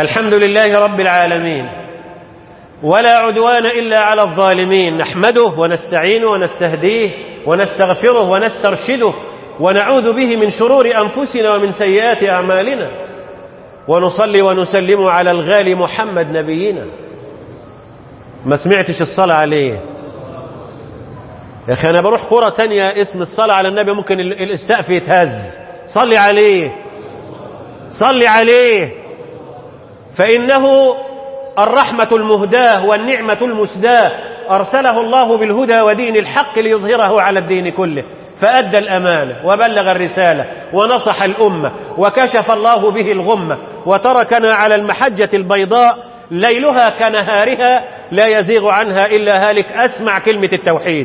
الحمد لله رب العالمين ولا عدوان إلا على الظالمين نحمده ونستعينه ونستهديه ونستغفره ونسترشده ونعوذ به من شرور أنفسنا ومن سيئات أعمالنا ونصلي ونسلم على الغالي محمد نبينا ما سمعتش الصلاة عليه يا أخي أنا بروح قرى تانية اسم الصلاة على النبي ممكن السقف يتهز صلي عليه صلي عليه فإنه الرحمة المهداة والنعمة المسداة أرسله الله بالهدى ودين الحق ليظهره على الدين كله فأدى الأمانة وبلغ الرسالة ونصح الأمة وكشف الله به الغمة وتركنا على المحجة البيضاء ليلها كنهارها لا يزيغ عنها إلا هالك أسمع كلمة التوحيد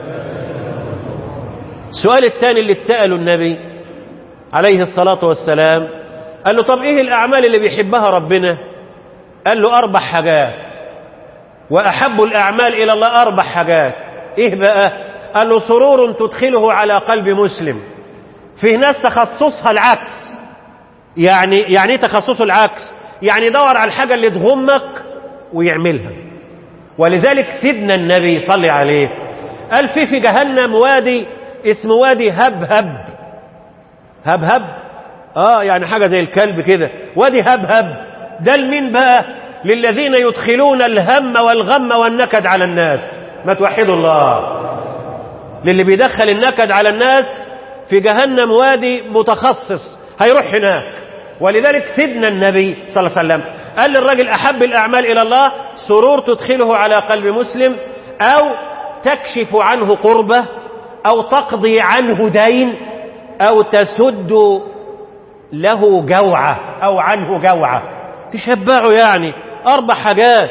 السؤال الثاني اللي اتسأله النبي عليه الصلاة والسلام قال له طب ايه الأعمال اللي بيحبها ربنا قال له أربع حاجات وأحب الأعمال إلى الله أربع حاجات إيه بقى قال له سرور تدخله على قلب مسلم فيه ناس تخصصها العكس يعني يعني ايه تخصصه العكس يعني يدور على الحاجة اللي تغمك ويعملها ولذلك سيدنا النبي صلى عليه قال في في جهنم وادي اسمه وادي هبهب هبهب اه يعني حاجة زي الكلب كده وادي هبهب ده لمين بقى للذين يدخلون الهم والغم والنكد على الناس ما توحدوا الله للي بيدخل النكد على الناس في جهنم وادي متخصص هيروح هناك ولذلك سيدنا النبي صلى الله عليه وسلم قال للرجل أحب الأعمال إلى الله سرور تدخله على قلب مسلم أو تكشف عنه قربة أو تقضي عنه دين أو تسد له جوعة أو عنه جوعة تشبعه يعني أربع حاجات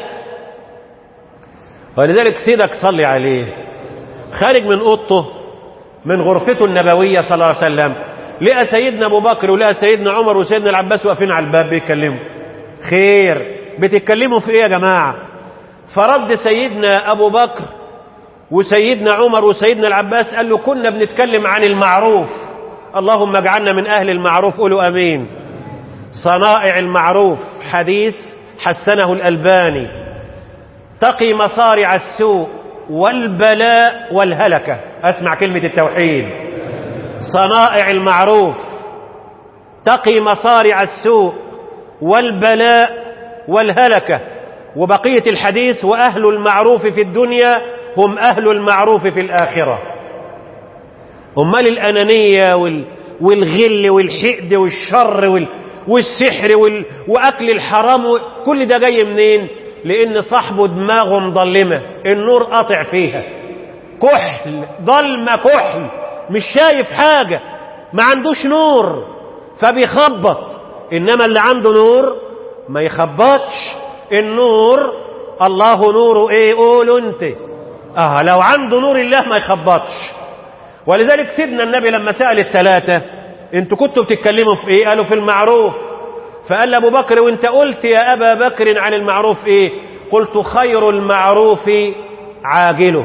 ولذلك سيدك صلي عليه خارج من أوضته من غرفته النبوية صلى الله عليه وسلم لقى سيدنا أبو بكر ولقى سيدنا عمر وسيدنا العباس واقفين على الباب بيتكلموا خير بتتكلموا في ايه يا جماعة فرد سيدنا أبو بكر وسيدنا عمر وسيدنا العباس قال له كنا بنتكلم عن المعروف اللهم اجعلنا من أهل المعروف قولوا أمين صنائع المعروف حديث حسنه الألباني تقي مصارع السوء والبلاء والهلكة أسمع كلمة التوحيد صنائع المعروف تقي مصارع السوء والبلاء والهلكة وبقية الحديث وأهل المعروف في الدنيا هم أهل المعروف في الآخرة أمال الأنانية وال والغل والحقد والشر وال والسحر وال وأكل الحرام كل ده جاي منين لأن صاحبه دماغه مظلمة النور قاطع فيها كحل ظلمة كحل مش شايف حاجة ما عندوش نور فبيخبط إنما اللي عنده نور ما يخبطش النور الله نور ايه قولوا انت اه لو عنده نور الله ما يخبطش ولذلك سيدنا النبي لما سأل الثلاثة انتوا كنتوا بتتكلموا في ايه قالوا في المعروف فقال ابو بكر وانت قلت يا ابا بكر عن المعروف ايه قلت خير المعروف عاجله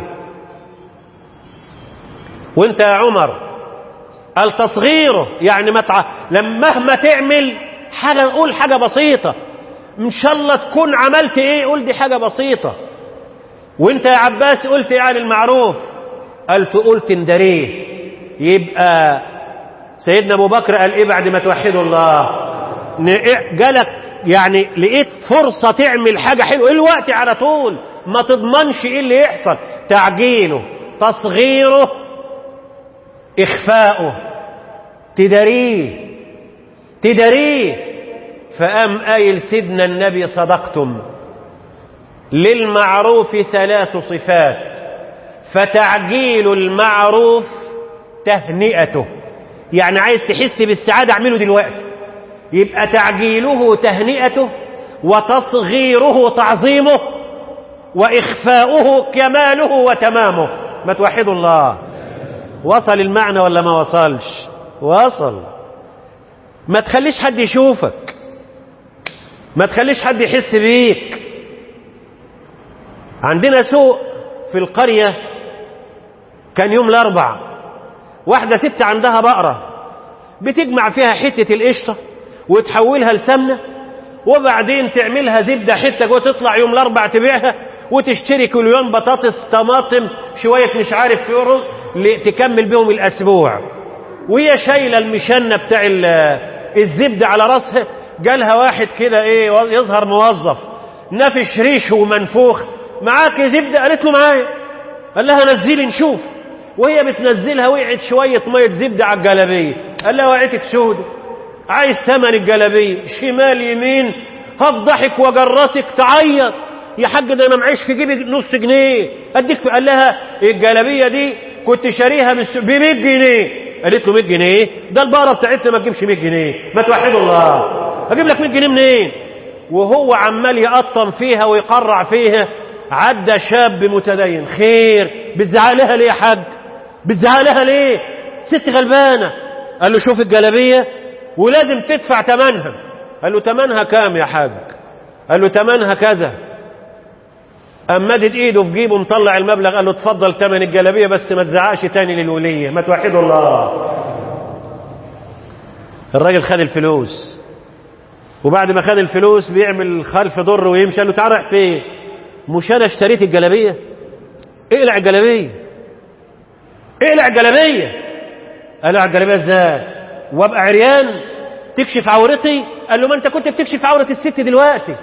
وانت يا عمر قال تصغيره يعني متع... لما مهما تعمل حاجة قول حاجة بسيطة ان شاء الله تكون عملت ايه قول دي حاجة بسيطة وانت يا عباس قلت ايه عن المعروف قلت قلت اندريه يبقى سيدنا ابو بكر قال ايه بعد ما توحدوا الله جالك يعني لقيت فرصة تعمل حاجة حلوة الوقت على طول ما تضمنش ايه اللي يحصل تعجيله تصغيره اخفاؤه تداريه تداريه فقام قايل سيدنا النبي صدقتم للمعروف ثلاث صفات فتعجيل المعروف تهنئته يعني عايز تحس بالسعادة اعمله دلوقتي يبقى تعجيله تهنئته وتصغيره تعظيمه وإخفاؤه كماله وتمامه ما توحدوا الله وصل المعنى ولا ما وصلش وصل ما تخليش حد يشوفك ما تخليش حد يحس بيك عندنا سوق في القرية كان يوم الأربع واحدة ست عندها بقرة بتجمع فيها حتة القشطة وتحولها لسمنة وبعدين تعملها زبدة حتة جوه تطلع يوم الأربع تبيعها وتشتري كل يوم بطاطس طماطم شوية مش عارف في رز تكمل بهم الأسبوع وهي شايلة المشنة بتاع الزبدة على راسها جالها واحد كده ايه يظهر موظف نفش ريشه ومنفوخ معاك زبدة قالت له معايا قال لها نزلي نشوف وهي بتنزلها وقعت شوية مية زبدة على الجلابية قال لها وقعتك سودة عايز ثمن الجلابية شمال يمين هفضحك وجرسك تعيط يا حاج ده انا معيش في جيبي نص جنيه اديك قال لها الجلابية دي كنت شاريها ب 100 جنيه قالت له 100 جنيه ده البقرة بتاعتنا ما تجيبش 100 جنيه ما توحدوا الله اجيب لك 100 جنيه منين وهو عمال يقطم فيها ويقرع فيها عدى شاب متدين خير بتزعلها ليه يا حاج بتزعلها ليه ست غلبانة قال له شوف الجلابية ولازم تدفع تمنها قال له تمنها كام يا حاج قال له تمنها كذا قام مدد ايده في جيبه مطلع المبلغ قال له اتفضل تمن الجلابيه بس ما تزعقش تاني للوليه ما توحدوا الله الراجل خد الفلوس وبعد ما خد الفلوس بيعمل خلف ضر ويمشي قال له تعال رايح فين مش انا اشتريت الجلابيه اقلع الجلابيه اقلع الجلابيه قلع الجلابيه ازاي وابقى عريان تكشف عورتي قال له ما انت كنت بتكشف عوره الست دلوقتي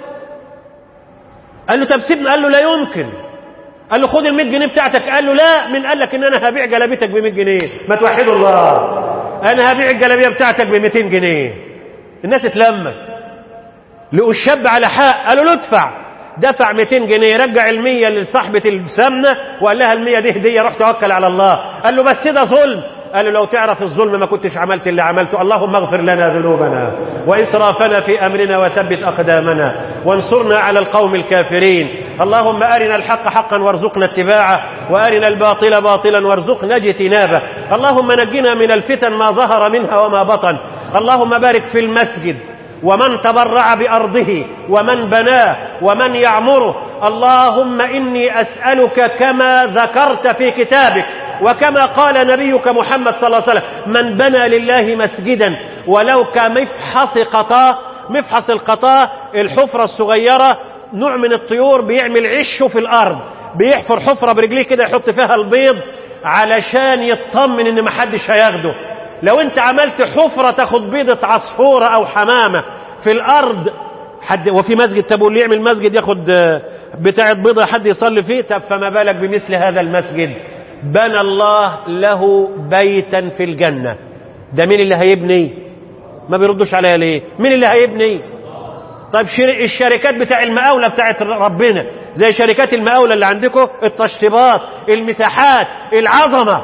قال له طب سيبني قال له لا يمكن قال له خد ال 100 جنيه بتاعتك قال له لا من قال لك ان انا هبيع جلابيتك ب 100 جنيه ما توحدوا الله انا هبيع الجلابيه بتاعتك ب 200 جنيه الناس اتلمت لقوا الشاب على حق قالوا له ادفع دفع 200 جنيه رجع ال100 لصاحبه السمنه وقال لها ال100 دي هديه روح توكل على الله قال له بس ده ظلم قال له لو تعرف الظلم ما كنتش عملت اللي عملته اللهم اغفر لنا ذنوبنا وإسرافنا في أمرنا وثبت أقدامنا وانصرنا على القوم الكافرين اللهم أرنا الحق حقا وارزقنا اتباعه وأرنا الباطل باطلا وارزقنا اجتنابه اللهم نجنا من الفتن ما ظهر منها وما بطن اللهم بارك في المسجد ومن تبرع بأرضه ومن بناه ومن يعمره اللهم إني أسألك كما ذكرت في كتابك وكما قال نبيك محمد صلى الله عليه وسلم من بنى لله مسجدا ولو كمفحص قطاه مفحص القطاه الحفرة الصغيرة نوع من الطيور بيعمل عشه في الأرض بيحفر حفرة برجليه كده يحط فيها البيض علشان يطمن ان محدش هياخده لو انت عملت حفرة تاخد بيضة عصفورة او حمامة في الارض حد وفي مسجد طب واللي يعمل مسجد ياخد بتاعة بيضة حد يصلي فيه طب فما بالك بمثل هذا المسجد بنى الله له بيتا في الجنة ده مين اللي هيبني ما بيردوش عليها ليه مين اللي هيبني طيب الشركات بتاع المقاولة بتاعت ربنا زي شركات المقاولة اللي عندكم التشطيبات المساحات العظمة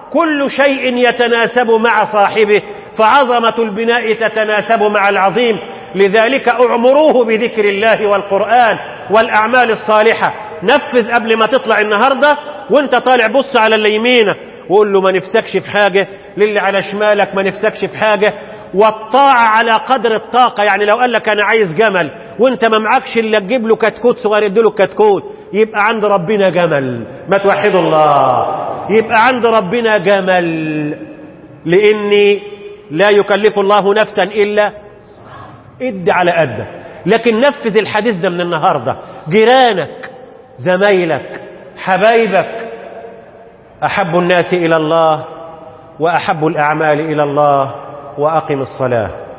كل شيء يتناسب مع صاحبه فعظمة البناء تتناسب مع العظيم لذلك اعمروه بذكر الله والقرآن والأعمال الصالحة نفذ قبل ما تطلع النهاردة وانت طالع بص على اللي يمينك وقول له ما نفسكش في حاجة للي على شمالك ما نفسكش في حاجة والطاعة على قدر الطاقة يعني لو قال لك أنا عايز جمل وانت ما معكش إلا تجيب له كتكوت صغير اديله كتكوت يبقى عند ربنا جمل ما توحدوا الله يبقى عند ربنا جمل لأني لا يكلف الله نفسا إلا ادي على قدك لكن نفذ الحديث ده من النهاردة جيرانك زمايلك حبايبك أحب الناس إلى الله وأحب الأعمال إلى الله وأقم الصلاة